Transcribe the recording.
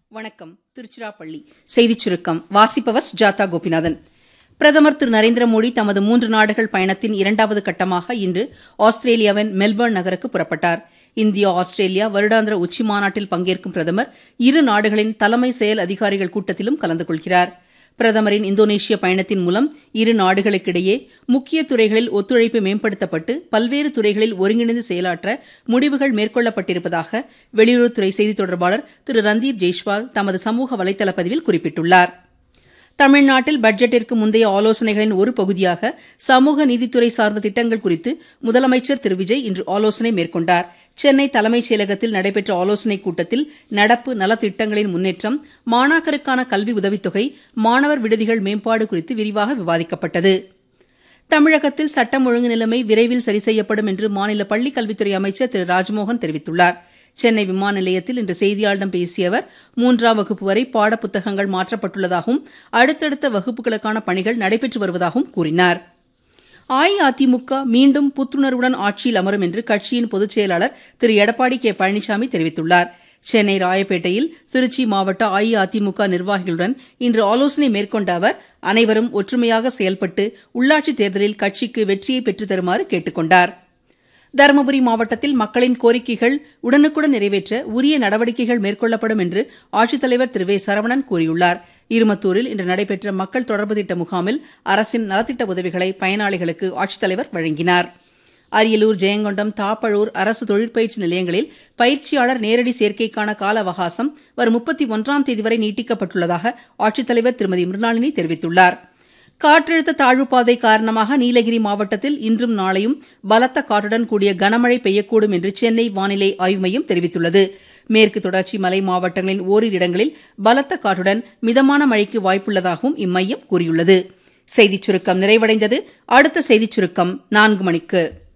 வணக்கம் திருச்சிராப்பள்ளி செய்திச் சுருக்கம் வாசிப்பவர் ஜாதா கோபிநாதன் பிரதமர் திரு நரேந்திர மோடி தமது மூன்று நாடுகள் பயணத்தின் இரண்டாவது கட்டமாக இன்று ஆஸ்திரேலியாவின் மெல்பர்ன் நகருக்கு புறப்பட்டார் இந்தியா ஆஸ்திரேலியா வருடாந்திர உச்சி மாநாட்டில் பங்கேற்கும் பிரதமர் இரு நாடுகளின் தலைமை செயல் அதிகாரிகள் கூட்டத்திலும் கலந்து கொள்கிறார் பிரதமரின் இந்தோனேஷிய பயணத்தின் மூலம் இரு நாடுகளுக்கிடையே முக்கிய துறைகளில் ஒத்துழைப்பு மேம்படுத்தப்பட்டு பல்வேறு துறைகளில் ஒருங்கிணைந்து செயலாற்ற முடிவுகள் மேற்கொள்ளப்பட்டிருப்பதாக வெளியுறவுத்துறை செய்தித் தொடர்பாளர் திரு ரந்தீர் ஜெய்ஷ்வால் தமது சமூக வலைதள பதிவில் குறிப்பிட்டுள்ளார் தமிழ்நாட்டில் பட்ஜெட்டிற்கு முந்தைய ஆலோசனைகளின் ஒரு பகுதியாக சமூக நீதித்துறை சார்ந்த திட்டங்கள் குறித்து முதலமைச்சர் திரு விஜய் இன்று ஆலோசனை மேற்கொண்டார் சென்னை தலைமைச் செயலகத்தில் நடைபெற்ற ஆலோசனைக் கூட்டத்தில் நடப்பு நலத்திட்டங்களின் முன்னேற்றம் மாணாக்கருக்கான கல்வி உதவித்தொகை மாணவர் விடுதிகள் மேம்பாடு குறித்து விரிவாக விவாதிக்கப்பட்டது தமிழகத்தில் சட்டம் ஒழுங்கு நிலைமை விரைவில் சரி செய்யப்படும் என்று மாநில பள்ளிக் கல்வித்துறை அமைச்சர் திரு ராஜ்மோகன் தெரிவித்துள்ளார் சென்னை விமான நிலையத்தில் இன்று செய்தியாளர்களிடம் பேசிய அவர் மூன்றாம் வகுப்பு வரை பாடப்புத்தகங்கள் மாற்றப்பட்டுள்ளதாகவும் அடுத்தடுத்த வகுப்புகளுக்கான பணிகள் நடைபெற்று வருவதாகவும் கூறினார் அஇஅதிமுக மீண்டும் புத்துணர்வுடன் ஆட்சியில் அமரும் என்று கட்சியின் பொதுச் செயலாளர் திரு எடப்பாடி கே பழனிசாமி தெரிவித்துள்ளார் சென்னை ராயப்பேட்டையில் திருச்சி மாவட்ட அஇஅதிமுக நிர்வாகிகளுடன் இன்று ஆலோசனை மேற்கொண்ட அவர் அனைவரும் ஒற்றுமையாக செயல்பட்டு உள்ளாட்சித் தேர்தலில் கட்சிக்கு வெற்றியை பெற்றுத் தருமாறு கேட்டுக் கொண்டார் தருமபுரி மாவட்டத்தில் மக்களின் கோரிக்கைகள் உடனுக்குடன் நிறைவேற்ற உரிய நடவடிக்கைகள் மேற்கொள்ளப்படும் என்று ஆட்சித்தலைவர் திரு வே சரவணன் கூறியுள்ளார் இருமத்தூரில் இன்று நடைபெற்ற மக்கள் தொடர்பு திட்ட முகாமில் அரசின் நலத்திட்ட உதவிகளை பயனாளிகளுக்கு ஆட்சித்தலைவர் வழங்கினார் அரியலூர் ஜெயங்கொண்டம் தாப்பழூர் அரசு தொழிற்பயிற்சி நிலையங்களில் பயிற்சியாளர் நேரடி சேர்க்கைக்கான கால அவகாசம் வரும் முப்பத்தி ஒன்றாம் தேதி வரை நீட்டிக்கப்பட்டுள்ளதாக ஆட்சித்தலைவர் திருமதி மிருணாளினி தெரிவித்துள்ளார் காற்றழுத்த தாழ்வுப்பாதை காரணமாக நீலகிரி மாவட்டத்தில் இன்றும் நாளையும் பலத்த காற்றுடன் கூடிய கனமழை பெய்யக்கூடும் என்று சென்னை வானிலை ஆய்வு மையம் தெரிவித்துள்ளது மேற்கு தொடர்ச்சி மலை மாவட்டங்களின் ஓரிரு இடங்களில் பலத்த காற்றுடன் மிதமான மழைக்கு வாய்ப்புள்ளதாகவும் இம்மையம் கூறியுள்ளது செய்திச் சுருக்கம் நிறைவடைந்தது அடுத்த செய்திச் சுருக்கம் நான்கு மணிக்கு